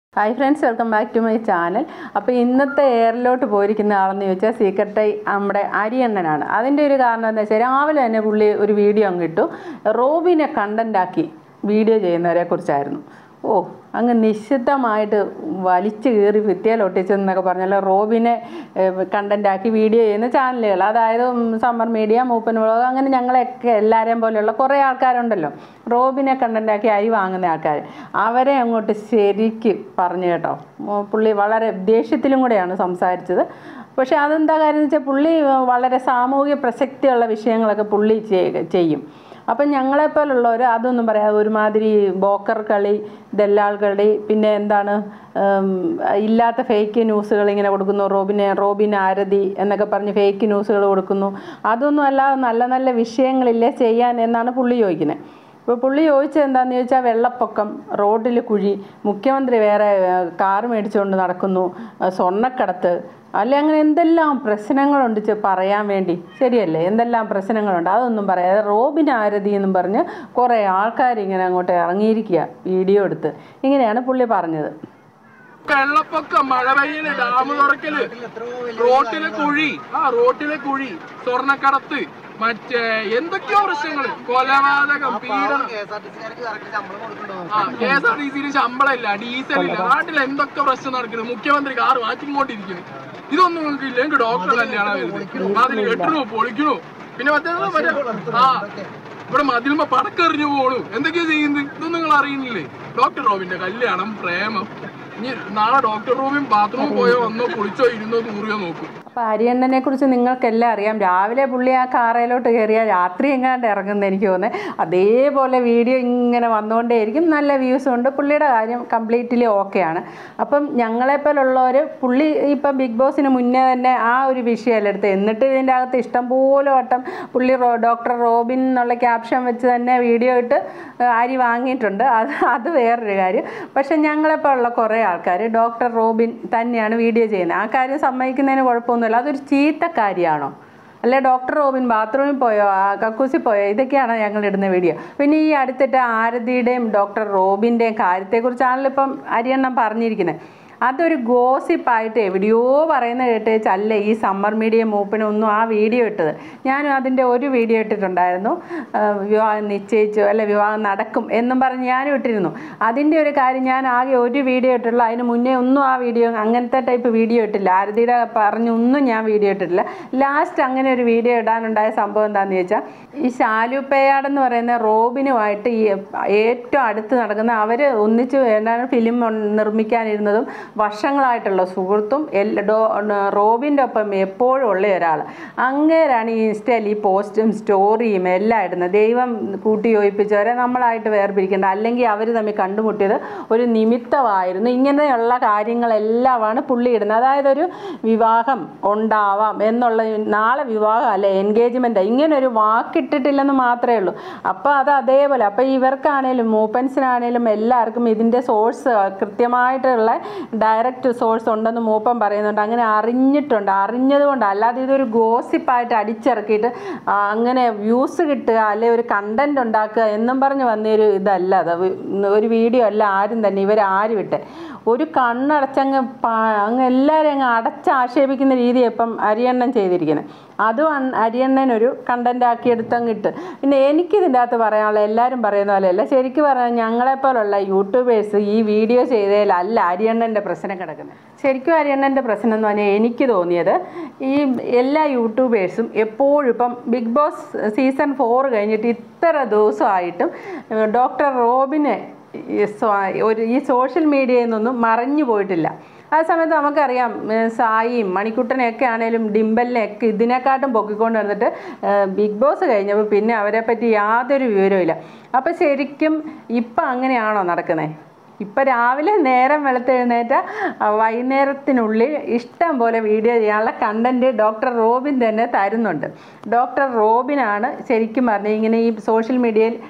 hi friends welcome back to my channel അപ്പോൾ ഇന്നത്തെ എയറിലോട്ട് പോയിരിക്കുന്ന ആളെന്ന് ചോദിച്ചാൽ സീക്രട്ടറി നമ്മുടെ അരിയണ്ണനാണ് അതിൻ്റെ ഒരു കാരണം എന്താ വെച്ചാൽ രാവിലെ തന്നെ പുള്ളി ഒരു വീഡിയോ അങ്ങ് ഇട്ടു റോബിനെ കണ്ടൻ്റാക്കി വീഡിയോ ചെയ്യുന്നവരെ കുറിച്ചായിരുന്നു ഓ അങ്ങ് നിശ്ചിതമായിട്ട് വലിച്ചു കീറി ഭിത്തിയിൽ ഒട്ടിച്ചെന്നൊക്കെ പറഞ്ഞാൽ റോബിനെ കണ്ടൻ്റാക്കി വീഡിയോ ചെയ്യുന്ന ചാനലുകൾ അതായത് സമ്മർ മീഡിയ മൂപ്പൻ വ്ളോഗ് അങ്ങനെ ഞങ്ങളെയൊക്കെ എല്ലാവരെയും പോലെയുള്ള കുറേ ആൾക്കാരുണ്ടല്ലോ റോബിനെ കണ്ടൻ്റാക്കി അരി വാങ്ങുന്ന ആൾക്കാർ അവരെ അങ്ങോട്ട് ശരിക്ക് പറഞ്ഞു കേട്ടോ ഉം, പുള്ളി വളരെ ദേഷ്യത്തിലും കൂടെയാണ് സംസാരിച്ചത് പക്ഷേ അതെന്താ കാര്യം എന്ന് വെച്ചാൽ പുള്ളി വളരെ സാമൂഹിക പ്രസക്തിയുള്ള വിഷയങ്ങളൊക്കെ പുള്ളി ചെയ്യ- ചെയ്യും അപ്പം ഞങ്ങളെപ്പോലുള്ളവർ അതൊന്നും പറയാതെ ഒരുമാതിരി ബോക്കർ കളി ദല്ലാൾ കളി പിന്നെ എന്താണ് ഉം, ഇല്ലാത്ത ഫേക്ക് ന്യൂസുകൾ ഇങ്ങനെ കൊടുക്കുന്നു റോബിനെ റോബിൻ ആരതി എന്നൊക്കെ പറഞ്ഞ് ഫേക്ക് ന്യൂസുകൾ കൊടുക്കുന്നു അതൊന്നും അല്ലാതെ നല്ല നല്ല വിഷയങ്ങളില്ലേ ചെയ്യാൻ എന്നാണ് പുള്ളി ചോദിക്കുന്നത് ഇപ്പോൾ പുള്ളി ചോദിച്ചത് എന്താണെന്ന് ചോദിച്ചാൽ വെള്ളപ്പൊക്കം റോഡിൽ കുഴി മുഖ്യമന്ത്രി വേറെ കാർ മേടിച്ചുകൊണ്ട് നടക്കുന്നു ആ, സ്വർണ്ണക്കടത്ത് അല്ലെ അങ്ങനെ എന്തെല്ലാം പ്രശ്നങ്ങളുണ്ട് ചെ- പറയാൻ വേണ്ടി ശരിയല്ലേ എന്തെല്ലാം പ്രശ്നങ്ങളുണ്ട് അതൊന്നും പറയാതെ റോബിൻ ആരതി എന്നും പറഞ്ഞ് കുറേ ആൾക്കാർ ഇങ്ങനെ അങ്ങോട്ട് ഇറങ്ങിയിരിക്കുക വീഡിയോ എടുത്ത് ഇങ്ങനെയാണ് പുള്ളി പറഞ്ഞത് വെള്ളപ്പൊക്കം മഴ പെയ്യല് ഡാം തുറക്കല് റോട്ടിലെ കുഴി ആ റോട്ടിലെ കുഴി സ്വർണ്ണക്കടത്ത് മറ്റേ എന്തൊക്കെയോ പ്രശ്നങ്ങള് കൊലപാതകം പീഡനം ആ കെ എസ് ആർ ടി സിയിൽ ശമ്പളം ഇല്ല ഡീസൽ ഇല്ല നാട്ടിൽ എന്തൊക്കെ പ്രശ്നം നടക്കുന്നു മുഖ്യമന്ത്രി കാർ മാറ്റിക്കൊണ്ടിരിക്കുന്നു ഇതൊന്നും നിങ്ങൾക്ക് ഇല്ല എനിക്ക് ഡോക്ടർ കല്യാണം വരുന്നത് അതിൽ കെട്ടണോ പൊളിക്കണോ പിന്നെ മറ്റേ മറ്റേ ആ ഇവിടെ മതിലുമ്പോ പടക്കെറിഞ്ഞു പോണു എന്തൊക്കെയാ ചെയ്യുന്നത് ഇതൊന്നും നിങ്ങൾ അറിയുന്നില്ലേ ഡോക്ടർ റോബിന്റെ കല്യാണം പ്രേമം ഇനി നാളെ ഡോക്ടർ റൂമിൽ ബാത്റൂമിൽ പോയോ വന്നോ കുളിച്ചോ ഇരുന്നോ തൂറിയോ നോക്കും അപ്പോൾ അരിയണ്ണനെ കുറിച്ച് നിങ്ങൾക്കെല്ലാം അറിയാം രാവിലെ പുള്ളി ആ കാറയിലോട്ട് കയറിയാൽ രാത്രി എങ്ങാണ്ട് ഇറങ്ങുന്നത് എനിക്ക് തോന്നുന്നത് അതേപോലെ വീഡിയോ ഇങ്ങനെ വന്നുകൊണ്ടേയിരിക്കും നല്ല വ്യൂസും ഉണ്ട് പുള്ളിയുടെ കാര്യം കംപ്ലീറ്റ്ലി ഓക്കെയാണ് അപ്പം ഞങ്ങളെപ്പോലുള്ളവർ പുള്ളി ഇപ്പം ബിഗ് ബോസിന് മുന്നേ തന്നെ ആ ഒരു വിഷയമല്ല എടുത്ത് എന്നിട്ട് ഇതിൻ്റെ അകത്ത് ഇഷ്ടംപോലെ വട്ടം പുള്ളി റോ ഡോക്ടർ റോബിൻ എന്നുള്ള ക്യാപ്ഷൻ വെച്ച് തന്നെ വീഡിയോ ഇട്ട് അരി വാങ്ങിയിട്ടുണ്ട് അത് അത് വേറൊരു കാര്യം പക്ഷെ ഞങ്ങളെപ്പോലുള്ള കുറേ ആൾക്കാർ ഡോക്ടർ റോബിൻ തന്നെയാണ് വീഡിയോ ചെയ്യുന്നത് ആ കാര്യം സമ്മതിക്കുന്നതിന് കുഴപ്പമൊന്നുമില്ല അതൊരു ചീത്ത കാര്യമാണോ അല്ലെ ഡോക്ടർ റോബിൻ ബാത്റൂമിൽ പോയോ ആ കക്കൂസിൽ പോയോ ഇതൊക്കെയാണ് ഞങ്ങൾ ഇടുന്ന വീഡിയോ പിന്നെ ഈ അടുത്തിട്ട് ആരതിയുടെയും ഡോക്ടർ റോബിൻ്റെയും കാര്യത്തെക്കുറിച്ചാണല്ലോ ഇപ്പം അരിയണ്ണം പറഞ്ഞിരിക്കുന്നത് അതൊരു ഗോസിപ്പായിട്ട് എവിടെയോ പറയുന്ന കേട്ടേച്ചല്ല ഈ സമ്മർ മീഡിയ മൂപ്പിനൊന്നും ആ വീഡിയോ ഇട്ടത് ഞാനും അതിൻ്റെ ഒരു വീഡിയോ ഇട്ടിട്ടുണ്ടായിരുന്നു ആ, വിവാഹം നിശ്ചയിച്ചു അല്ലെ വിവാഹം നടക്കും എന്നും പറഞ്ഞ് ഞാനും ഇട്ടിരുന്നു അതിൻ്റെ ഒരു കാര്യം ഞാൻ ആകെ ഒരു വീഡിയോ ഇട്ടുള്ളൂ അതിന് മുന്നേ ഒന്നും ആ വീഡിയോ അങ്ങനത്തെ ടൈപ്പ് വീഡിയോ ഇട്ടില്ല ആരതിയുടെ പറഞ്ഞൊന്നും ഞാൻ വീഡിയോ ഇട്ടിട്ടില്ല ലാസ്റ്റ് അങ്ങനെ ഒരു വീഡിയോ ഇടാനുണ്ടായ സംഭവം എന്താണെന്ന് ചോദിച്ചാൽ ഈ ശാലു പേയാട് എന്ന് പറയുന്ന റോബിനുമായിട്ട് ഈ ഏറ്റവും അടുത്ത് നടക്കുന്ന അവർ ഒന്നിച്ച് എന്താണ് ഫിലിം നിർമ്മിക്കാനിരുന്നതും വർഷങ്ങളായിട്ടുള്ള സുഹൃത്തും എല്ല ഡോ റോബിൻ്റെ ഒപ്പം എപ്പോഴും ഉള്ള ഒരാൾ അങ്ങേരാണ് ഈ ഇൻസ്റ്റയിൽ ഈ പോസ്റ്റും സ്റ്റോറിയും എല്ലാം ഇടുന്നത് ദൈവം കൂട്ടി യോജിപ്പിച്ചവരെ നമ്മളായിട്ട് വേർപിരിക്കേണ്ട അല്ലെങ്കിൽ അവർ തമ്മിൽ കണ്ടുമുട്ടിയത് ഒരു നിമിത്തമായിരുന്നു ഇങ്ങനെയുള്ള കാര്യങ്ങളെല്ലാമാണ് പുള്ളി ഇടുന്നത് അതായത് ഒരു വിവാഹം ഉണ്ടാവാം എന്നുള്ള നാളെ വിവാഹം അല്ല എൻഗേജ്മെൻ്റ് ഇങ്ങനെ ഒരു വാക്കിട്ടിട്ടില്ലെന്ന് മാത്രമേ ഉള്ളൂ അപ്പോൾ അത് അതേപോലെ അപ്പോൾ ഇവർക്കാണേലും മൂപ്പൻസിനാണേലും എല്ലാവർക്കും ഇതിൻ്റെ സോഴ്സ് കൃത്യമായിട്ടുള്ള ഡയറക്റ്റ് സോഴ്സ് ഉണ്ടെന്ന് മൂപ്പൻ പറയുന്നുണ്ട് അങ്ങനെ അറിഞ്ഞിട്ടുണ്ട് അറിഞ്ഞതുകൊണ്ട് അല്ലാതെ ഇതൊരു ഗോസിപ്പായിട്ട് അടിച്ചിറക്കിയിട്ട് ആ, അങ്ങനെ വ്യൂസ് കിട്ടുക അല്ലെ ഒരു കണ്ടന്റ് ഉണ്ടാക്കുക എന്നും പറഞ്ഞ് വന്നൊരു ഇതല്ല അത് വി- ഒരു വീഡിയോ അല്ല ആരും തന്നെ ഇവർ ആരും ഇട്ടെ ഒരു കണ്ണടച്ചങ്ങ് പ- അങ്ങ് എല്ലാവരെയും അങ്ങ് അടച്ചാക്ഷേപിക്കുന്ന രീതി ഇപ്പം അരിയണ്ണൻ ചെയ്തിരിക്കുന്നത് അതും അൺ- അരിയണ്ണൻ ഒരു കണ്ടന്റ് ആക്കി എടുത്തങ്ങ് ഇട്ട് പിന്നെ എനിക്കിതിൻ്റെ അകത്ത് പറയാനുള്ള എല്ലാവരും പറയുന്ന പോലെയല്ല ശരിക്കും പറഞ്ഞാൽ ഞങ്ങളെപ്പോലുള്ള യൂട്യൂബേഴ്സ് ഈ വീഡിയോ ചെയ്തതിലല്ല അരിയണ്ണൻ്റെ പ്രശ്നം കിടക്കുന്നത് ശരിക്കും അരിയണ്ണൻ്റെ പ്രശ്നം എന്ന് പറഞ്ഞാൽ എനിക്ക് തോന്നിയത് ഈ എല്ലാ യൂട്യൂബേഴ്സും എപ്പോഴും ഇപ്പം ബിഗ് ബോസ് സീസൺ ഫോർ കഴിഞ്ഞിട്ട് ഇത്ര ദിവസമായിട്ടും ഡോക്ടർ റോബിനെ ഈ സ്വ- ഒരു ഈ സോഷ്യൽ മീഡിയയിൽ നിന്നൊന്നും മറഞ്ഞു പോയിട്ടില്ല ആ സമയത്ത് നമുക്കറിയാം ഏ, സായിയും മണിക്കുട്ടനെയൊക്കെ ആണേലും ഡിംബലിനെയൊക്കെ ഇതിനെക്കാട്ടും പൊക്കിക്കൊണ്ട് വന്നിട്ട് ഏ, ബിഗ് ബോസ് കഴിഞ്ഞപ്പോൾ പിന്നെ അവരെ പറ്റി യാതൊരു വിവരവും ഇല്ല അപ്പോൾ ശരിക്കും ഇപ്പം അങ്ങനെയാണോ നടക്കുന്നത് ഇപ്പം രാവിലെ നേരം വെളുത്തെഴുന്നേറ്റ ആ, വൈകുന്നേരത്തിനുള്ളിൽ ഇഷ്ടം പോലെ വീഡിയോ ചെയ്യാനുള്ള കണ്ടന്റ് ഡോക്ടർ റോബിൻ തന്നെ തരുന്നുണ്ട് ഡോക്ടർ റോബിനാണ് ശരിക്കും പറഞ്ഞാൽ ഇങ്ങനെ ഈ സോഷ്യൽ മീഡിയയിൽ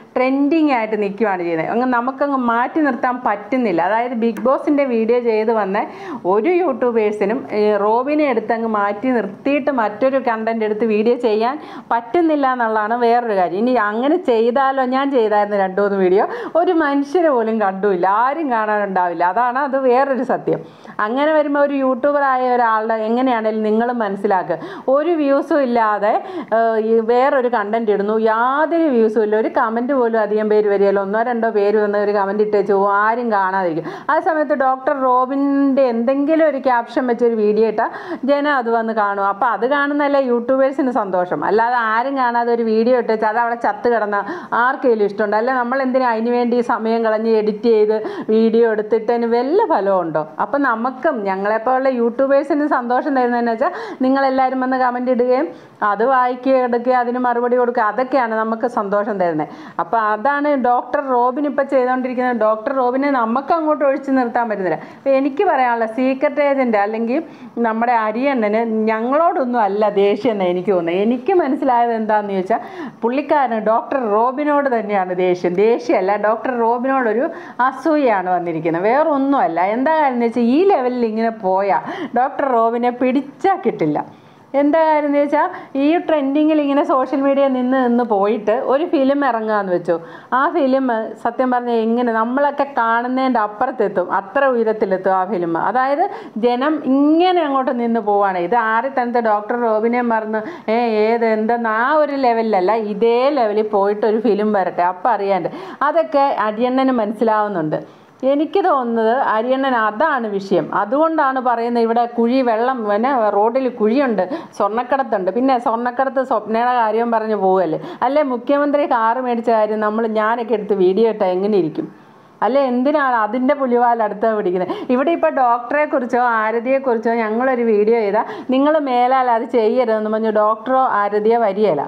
ട്രെൻഡിങ് ആയിട്ട് നിൽക്കുകയാണ് ചെയ്യുന്നത് അങ്ങ് നമുക്കങ്ങ് മാറ്റി നിർത്താൻ പറ്റുന്നില്ല അതായത് ബിഗ് ബോസിൻ്റെ വീഡിയോ ചെയ്ത് വന്ന ഒരു യൂട്യൂബേഴ്സിനും ഈ റോബിനെ എടുത്ത് അങ്ങ് മാറ്റി നിർത്തിയിട്ട് മറ്റൊരു കണ്ടന്റ് എടുത്ത് വീഡിയോ ചെയ്യാൻ പറ്റുന്നില്ല എന്നുള്ളതാണ് വേറൊരു കാര്യം ഇനി അങ്ങനെ ചെയ്താലോ ഞാൻ ചെയ്തായിരുന്നു രണ്ടു മൂന്ന് വീഡിയോ ഒരു മനുഷ്യരെ പോലും കണ്ടുമില്ല ആരും കാണാനുണ്ടാവില്ല അതാണ് അത് വേറൊരു സത്യം അങ്ങനെ വരുമ്പോൾ ഒരു യൂട്യൂബറായ ഒരാളുടെ എങ്ങനെയാണെങ്കിലും നിങ്ങൾ മനസ്സിലാക്കുക ഒരു വ്യൂസും ഇല്ലാതെ ഏഹ്, ഈ വേറൊരു കണ്ടന്റ് ഇടുന്നു യാതൊരു വ്യൂസും ഇല്ല ഒരു കമൻറ്റ് പോലും അധികം പേര് വരികയല്ലോ ഒന്നോ രണ്ടോ പേര് വന്ന് ഒരു കമൻറ്റ് ഇട്ടേച്ച് പോകും ആരും കാണാതിരിക്കും ആ സമയത്ത് ഡോക്ടർ റോബിൻ്റെ എന്തെങ്കിലും ഒരു ക്യാപ്ഷൻ വെച്ചൊരു വീഡിയോ ഇട്ടാൽ ജനം അത് വന്ന് കാണും അപ്പോൾ അത് കാണുന്നതല്ലേ യൂട്യൂബേഴ്സിന് സന്തോഷം അല്ലാതെ ആരും കാണാതെ ഒരു വീഡിയോ ഇട്ടേച്ച് അത് അവിടെ ചത്ത് കിടന്ന ആർക്കെങ്കിലും ഇഷ്ടമുണ്ട് അല്ലെ നമ്മൾ എന്തിനാ അതിന് വേണ്ടി സമയം കളഞ്ഞ് എഡിറ്റ് ചെയ്ത് വീഡിയോ എടുത്തിട്ടതിന് വല്ല ഫലവും ഉണ്ടോ അപ്പം നമുക്കും ഞങ്ങളെപ്പോലുള്ള യൂട്യൂബേഴ്സിന് സന്തോഷം തരുന്നതെന്ന് വെച്ചാൽ നിങ്ങളെല്ലാവരും വന്ന് കമൻറ്റ് ഇടുകയും അത് വായിക്കുക എടുക്കുക അതിന് മറുപടി കൊടുക്കുക അതൊക്കെയാണ് നമുക്ക് സന്തോഷം തരുന്നത് അപ്പോൾ അതാണ് ഡോക്ടർ റോബിൻ ഇപ്പോൾ ചെയ്തുകൊണ്ടിരിക്കുന്നത് ഡോക്ടർ റോബിനെ നമുക്ക് അങ്ങോട്ട് ഒഴിച്ചു നിർത്താൻ പറ്റുന്നില്ല അപ്പോൾ എനിക്ക് പറയാനുള്ള സീക്രട്ട് ഏജൻറ്റ് അല്ലെങ്കിൽ നമ്മുടെ അരിയണ്ണന് ഞങ്ങളോടൊന്നും അല്ല ദേഷ്യം എന്ന് എനിക്ക് തോന്നുന്നത് എനിക്ക് മനസ്സിലായത് എന്താണെന്ന് ചോദിച്ചാൽ പുള്ളിക്കാരന് ഡോക്ടർ റോബിനോട് തന്നെയാണ് ദേഷ്യം ദേഷ്യമല്ല ഡോക്ടർ റോബിനോടൊരു അസൂയാണ് വന്നിരിക്കുന്നത് വേറെ ഒന്നുമല്ല എന്താ കാര്യം എന്ന് വെച്ചാൽ ഈ ലെവലിൽ ഇങ്ങനെ പോയാൽ ഡോക്ടർ റോബിനെ പിടിച്ചാൽ കിട്ടില്ല എന്താ കാര്യം എന്ന് വെച്ചാൽ ഈ ട്രെൻഡിങ്ങിൽ ഇങ്ങനെ സോഷ്യൽ മീഡിയ നിന്ന് നിന്ന് പോയിട്ട് ഒരു ഫിലിം ഇറങ്ങുകയെന്ന് വെച്ചു ആ ഫിലിം സത്യം പറഞ്ഞാൽ എങ്ങനെ നമ്മളൊക്കെ കാണുന്നതിൻ്റെ അപ്പുറത്തെത്തും അത്ര ഉയരത്തിലെത്തും ആ ഫിലിം അതായത് ജനം ഇങ്ങനെ അങ്ങോട്ട് നിന്ന് പോവാണ് ഇത് ആറി തനത്തെ ഡോക്ടർ റോബിനെ മറന്ന് ഏ ഏത് എന്തെന്ന് ആ ഒരു ലെവലിലല്ല ഇതേ ലെവലിൽ പോയിട്ട് ഒരു ഫിലിം വരട്ടെ അപ്പം അറിയാണ്ട് അതൊക്കെ അടിയണ്ണന് മനസ്സിലാവുന്നുണ്ട് എനിക്ക് തോന്നുന്നത് അരിയണ്ണൻ അതാണ് വിഷയം അതുകൊണ്ടാണ് പറയുന്നത് ഇവിടെ കുഴി വെള്ളം പിന്നെ റോഡിൽ കുഴിയുണ്ട് സ്വർണ്ണക്കടത്തുണ്ട് പിന്നെ സ്വർണ്ണക്കടത്ത് സ്വപ്നയുടെ കാര്യം പറഞ്ഞ് പോവല്ലേ അല്ലേ മുഖ്യമന്ത്രി കാറ് മേടിച്ച കാര്യം നമ്മൾ ഞാനൊക്കെ എടുത്ത് വീഡിയോ ഇട്ടാൽ എങ്ങനെ ഇരിക്കും അല്ലെ എന്തിനാണ് അതിൻ്റെ പുലിവാൽ അടുത്ത പിടിക്കുന്നത് ഇവിടെ ഇപ്പോൾ ഡോക്ടറെ കുറിച്ചോ ആരതിയെക്കുറിച്ചോ ഞങ്ങളൊരു വീഡിയോ ചെയ്താൽ നിങ്ങൾ മേലാൽ അത് ചെയ്യരുതെന്ന് പറഞ്ഞു ഡോക്ടറോ ആരതിയോ വരികയില്ല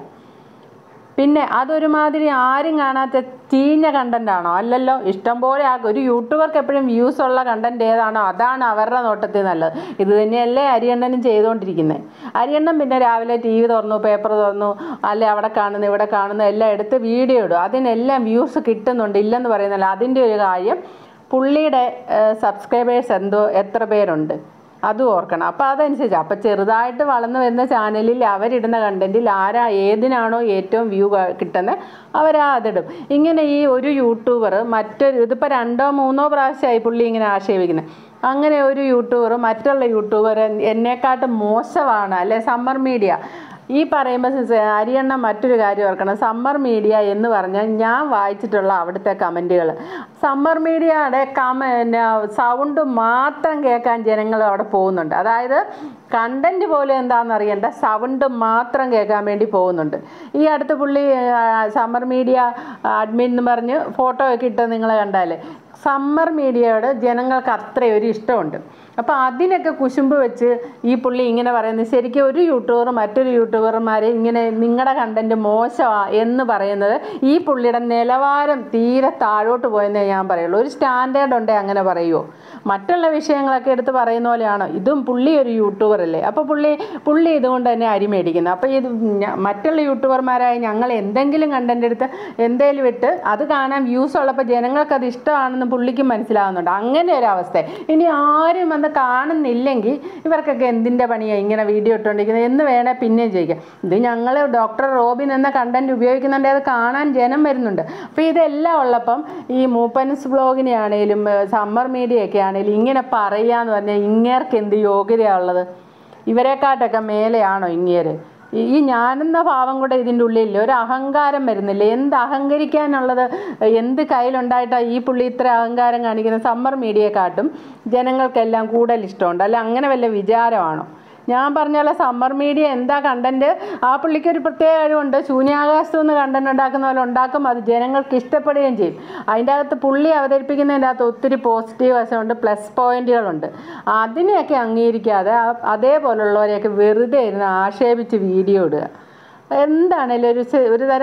പിന്നെ അതൊരുമാതിരി ആരും കാണാത്ത ചീഞ്ഞ കണ്ടന്റ് ആണോ അല്ലല്ലോ ഇഷ്ടം പോലെ ആ ഒരു യൂട്യൂബർക്ക് എപ്പോഴും വ്യൂസ് ഉള്ള കണ്ടന്റ് ഏതാണോ അതാണ് അവരുടെ നോട്ടത്തിൽ നല്ലത് ഇത് തന്നെയല്ലേ അരിയണ്ണനും ചെയ്തുകൊണ്ടിരിക്കുന്നത് അരിയണ്ണൻ പിന്നെ രാവിലെ ടി വി തുറന്നു പേപ്പർ തുറന്നു അല്ലെ അവിടെ കാണുന്നു ഇവിടെ കാണുന്നു എല്ലാം എടുത്ത് വീഡിയോ ഇടും അതിനെല്ലാം വ്യൂസ് കിട്ടുന്നുണ്ട് ഇല്ലെന്ന് പറയുന്നില്ല അതിൻ്റെ ഒരു കാര്യം പുള്ളിയുടെ സബ്സ്ക്രൈബേഴ്സ് എന്തോ എത്ര പേരുണ്ട് അതും ഓർക്കണം അപ്പോൾ അതനുസരിച്ച് അപ്പോൾ ചെറുതായിട്ട് വളർന്നു വരുന്ന ചാനലിൽ അവരിടുന്ന കണ്ടന്റിൽ ആരാ ഏതിനാണോ ഏറ്റവും വ്യൂ കിട്ടുന്നത് അവരാ അതിടും ഇങ്ങനെ ഈ ഒരു യൂട്യൂബർ മറ്റൊരു ഇതിപ്പോൾ രണ്ടോ മൂന്നോ പ്രാവശ്യമായി പുള്ളി ഇങ്ങനെ ആക്ഷേപിക്കുന്നത് അങ്ങനെ ഒരു യൂട്യൂബർ മറ്റുള്ള യൂട്യൂബർ എന്നെക്കാട്ട് മോശമാണ് അല്ലെ സമ്മർ മീഡിയ ഈ പറയുമ്പോൾ അരിയണ്ണ മറ്റൊരു കാര്യം ഓർക്കണം സമ്മർ മീഡിയ എന്ന് പറഞ്ഞാൽ ഞാൻ വായിച്ചിട്ടുള്ള അവിടുത്തെ കമൻറ്റുകൾ സമ്മർ മീഡിയയുടെ കമ സൗണ്ട് മാത്രം കേൾക്കാൻ ജനങ്ങൾ അവിടെ പോകുന്നുണ്ട് അതായത് കണ്ടന്റ് പോലും എന്താണെന്ന് അറിയണ്ട സൗണ്ട് മാത്രം കേൾക്കാൻ വേണ്ടി പോകുന്നുണ്ട് ഈ അടുത്ത് പുള്ളി സമ്മർ മീഡിയ അഡ്മിൻ എന്ന് പറഞ്ഞ് ഫോട്ടോ ഒക്കെ ഇട്ട് നിങ്ങൾ കണ്ടാലേ സമ്മർ മീഡിയയോട് ജനങ്ങൾക്ക് അത്രയൊരു ഇഷ്ടമുണ്ട് അപ്പോൾ അതിനൊക്കെ കുശുമ്പ് വെച്ച് ഈ പുള്ളി ഇങ്ങനെ പറയുന്നത് ശരിക്കും ഒരു യൂട്യൂബർ മറ്റൊരു യൂട്യൂബർമാരെ ഇങ്ങനെ നിങ്ങളുടെ കണ്ടന്റ് മോശമാ എന്ന് പറയുന്നത് ഈ പുള്ളിയുടെ നിലവാരം തീരെ താഴോട്ട് പോയെന്നേ ഞാൻ പറയുള്ളൂ ഒരു സ്റ്റാൻഡേർഡ് ഉണ്ടേ അങ്ങനെ പറയുമോ മറ്റുള്ള വിഷയങ്ങളൊക്കെ എടുത്ത് പറയുന്ന പോലെയാണോ ഇതും പുള്ളി ഒരു യൂട്യൂബർ അല്ലേ അപ്പോൾ പുള്ളി പുള്ളി ഇതുകൊണ്ട് തന്നെ അരി മേടിക്കുന്നത് അപ്പോൾ ഇത് ഞ- മറ്റുള്ള യൂട്യൂബർമാരായ ഞങ്ങൾ എന്തെങ്കിലും കണ്ടന്റ് എടുത്ത് എന്തേലും ഇട്ട് അത് കാണാൻ വ്യൂസ് ഉള്ളപ്പോൾ ജനങ്ങൾക്ക് അത് ഇഷ്ടമാണെന്ന് പുള്ളിക്ക് മനസ്സിലാവുന്നുണ്ട് അങ്ങനെ ഒരു അവസ്ഥ ഇനി ആരും വന്ന് കാണുന്നില്ലെങ്കിൽ ഇവർക്കൊക്കെ എന്തിൻ്റെ പണിയാണ് ഇങ്ങനെ വീഡിയോ ഇട്ടുകൊണ്ടിരിക്കുന്നത് എന്ന് വേണേൽ പിന്നെയും ചോദിക്കാം ഇത് ഞങ്ങൾ ഡോക്ടർ റോബിൻ എന്ന കണ്ടന്റ് ഉപയോഗിക്കുന്നുണ്ട് അത് കാണാൻ ജനം വരുന്നുണ്ട് അപ്പോൾ ഇതെല്ലാം ഉള്ളപ്പം ഈ മൂപ്പൻസ് ബ്ലോഗിനെ ആണേലും സമ്മർ മീഡിയ ഒക്കെ ആണേലും ഇങ്ങനെ പറയാന്ന് പറഞ്ഞാൽ ഇങ്ങേർക്ക് എന്ത് യോഗ്യതയാണുള്ളത് ഇവരെക്കാട്ടൊക്കെ മേലെയാണോ ഇങ്ങേര് ഈ- ഈ ഞാനെന്ന ഭാവം കൂടെ ഇതിൻ്റെ ഉള്ളിലില്ല ഒരു അഹങ്കാരം വരുന്നില്ല എന്ത് അഹങ്കരിക്കാനുള്ളത് എന്ത് കയ്യിലുണ്ടായിട്ടാണ് ഈ പുള്ളി ഇത്ര അഹങ്കാരം കാണിക്കുന്ന സമ്മർ മീഡിയയെക്കാട്ടും ജനങ്ങൾക്കെല്ലാം കൂടുതൽ ഇഷ്ടമുണ്ട് അല്ല അങ്ങനെ വല്ല വിചാരമാണോ ഞാൻ പറഞ്ഞ സമ്മർ മീഡിയ എന്താ കണ്ടന്റ് ആ പുള്ളിക്ക് ഒരു പ്രത്യേക കഴിവുണ്ട് ശൂന്യാകാശത്തു നിന്ന് കണ്ടന്റ് ഉണ്ടാക്കുന്ന പോലെ ഉണ്ടാക്കും അത് ജനങ്ങൾക്ക് ഇഷ്ടപ്പെടുകയും ചെയ്യും അതിൻ്റെ അകത്ത് പുള്ളി അവതരിപ്പിക്കുന്നതിൻ്റെ അകത്ത് ഒത്തിരി പോസിറ്റീവ് വശമുണ്ട് പ്ലസ് പോയിന്റുകളുണ്ട് അതിനെയൊക്കെ അംഗീകരിക്കാതെ ആ- അതേപോലുള്ളവരെയൊക്കെ വെറുതെ ഇരുന്ന് ആക്ഷേപിച്ച് വീഡിയോ ഇടുക എന്താണേലും ഒരു സെ- ഒരു തരം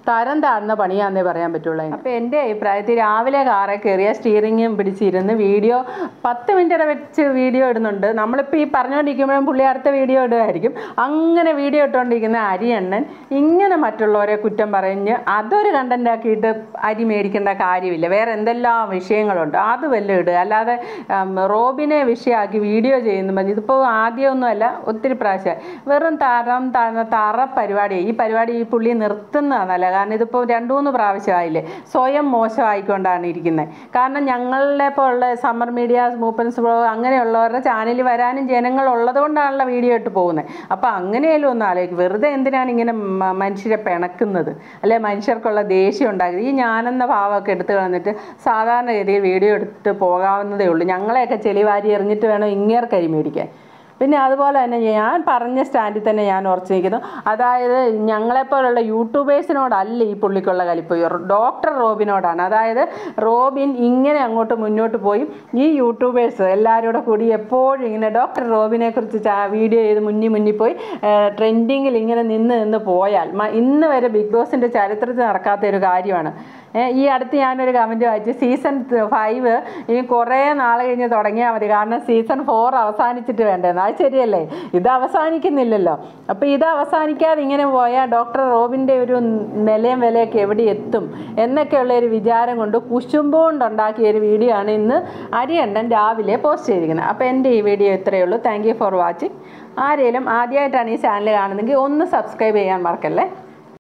തരം താഴ്ന്ന പണിയാന്നേ പറയാൻ പറ്റുള്ളൂ അപ്പോൾ എൻ്റെ അഭിപ്രായത്തിൽ രാവിലെ കാറെ കയറിയ സ്റ്റിയറിങ്ങും പിടിച്ചിരുന്ന് വീഡിയോ പത്ത് മിനിറ്റ് വെച്ച് വീഡിയോ ഇടുന്നുണ്ട് നമ്മളിപ്പോൾ ഈ പറഞ്ഞുകൊണ്ടിരിക്കുമ്പോഴും പുള്ളി അടുത്ത വീഡിയോ ഇടുമായിരിക്കും അങ്ങനെ വീഡിയോ ഇട്ടുകൊണ്ടിരിക്കുന്ന അരിയണ്ണൻ ഇങ്ങനെ മറ്റുള്ളവരെ കുറ്റം പറഞ്ഞ് അതൊരു കണ്ടന്റ് ആക്കിയിട്ട് അരി മേടിക്കേണ്ട കാര്യമില്ല വേറെ എന്തെല്ലാം വിഷയങ്ങളുണ്ട് അത് വല്ലതും ഇടുക അല്ലാതെ ഉം, റോബിനെ വിഷയമാക്കി വീഡിയോ ചെയ്യുന്നു മതി ഇതിപ്പോൾ ആദ്യമൊന്നുമല്ല ഒത്തിരി പ്രാവശ്യം വെറും തരം താഴ്ന്ന തറ പരിപാടി ഈ പരിപാടി ഈ പുള്ളി നിർത്തുന്നതാണല്ല കാരണം ഇതിപ്പോൾ രണ്ട് മൂന്ന് പ്രാവശ്യമായില്ലേ സ്വയം മോശമായിക്കൊണ്ടാണ് ഇരിക്കുന്നത് കാരണം ഞങ്ങളുടെ ഇപ്പോൾ ഉള്ള സമ്മർ മീഡിയ മൂപ്പൻസ് ബ്ലോ അങ്ങനെയുള്ളവരുടെ ചാനലിൽ വരാനും ജനങ്ങൾ ഉള്ളത് കൊണ്ടാണല്ലോ വീഡിയോ ഇട്ട് പോകുന്നത് അപ്പോൾ അങ്ങനെയല്ലോ ഒന്ന് ആലോചിക്കും വെറുതെ എന്തിനാണ് ഇങ്ങനെ മ- മനുഷ്യരെ പിണക്കുന്നത് അല്ലെ മനുഷ്യർക്കുള്ള ദേഷ്യം ഉണ്ടാക്കുന്നത് ഈ ഞാനെന്ന ഭാവമൊക്കെ എടുത്തു കളഞ്ഞിട്ട് സാധാരണഗതിയിൽ വീഡിയോ എടുത്ത് പോകാവുന്നതേ ഉള്ളൂ ഞങ്ങളെയൊക്കെ ചെളിവാരി എറിഞ്ഞിട്ട് വേണം ഇങ്ങേർക്കരി മേടിക്കാൻ പിന്നെ അതുപോലെ തന്നെ ഞാൻ പറഞ്ഞ സ്റ്റാൻഡിൽ തന്നെ ഞാൻ ഉറച്ചു നിൽക്കുന്നു അതായത് ഞങ്ങളെപ്പോലുള്ള യൂട്യൂബേഴ്സിനോടല്ല ഈ പുള്ളിക്കുള്ള കലിപ്പ് ഡോക്ടർ റോബിനോടാണ് അതായത് റോബിൻ ഇങ്ങനെ അങ്ങോട്ട് മുന്നോട്ട് പോയി ഈ യൂട്യൂബേഴ്സ് എല്ലാവരും കൂടെ കൂടി എപ്പോഴും ഇങ്ങനെ ഡോക്ടർ റോബിനെ കുറിച്ച് ചാ- വീഡിയോ ചെയ്ത് മുന്നിൽ മുന്നിൽ പോയി ട്രെൻഡിങ്ങിൽ ഇങ്ങനെ നിന്ന് നിന്ന് പോയാൽ മ- ഇന്ന് വരെ ബിഗ് ബോസിൻ്റെ ചരിത്രത്തിൽ നടക്കാത്ത ഒരു കാര്യമാണ് ഏ, ഈ അടുത്ത് ഞാനൊരു കമൻറ്റ് വായിച്ചു സീസൺ ഫൈവ് ഇനി കുറേ നാൾ കഴിഞ്ഞ് തുടങ്ങിയാൽ മതി കാരണം സീസൺ ഫോർ അവസാനിച്ചിട്ട് വേണ്ടേന്ന് അത് ശരിയല്ലേ ഇത് അവസാനിക്കുന്നില്ലല്ലോ അപ്പോൾ ഇത് അവസാനിക്കാതെ ഇങ്ങനെ പോയാൽ ഡോക്ടർ റോബിൻ്റെ ഒരു നിലയും വിലയൊക്കെ എവിടെ എത്തും എന്നൊക്കെയുള്ള ഒരു വിചാരം കൊണ്ട് കുശുമ്പ് കൊണ്ടുണ്ടാക്കിയ ഒരു വീഡിയോ ആണ് ഇന്ന് അരിയണ്ണൻ രാവിലെ പോസ്റ്റ് ചെയ്തിരിക്കുന്നത് അപ്പോൾ എൻ്റെ ഈ വീഡിയോ ഇത്രയേ ഉള്ളൂ താങ്ക് യു ഫോർ വാച്ചിങ് ആരെങ്കിലും ആദ്യമായിട്ടാണ് ഈ ചാനൽ കാണുന്നതെങ്കിൽ ഒന്ന് സബ്സ്ക്രൈബ് ചെയ്യാൻ മറക്കല്ലേ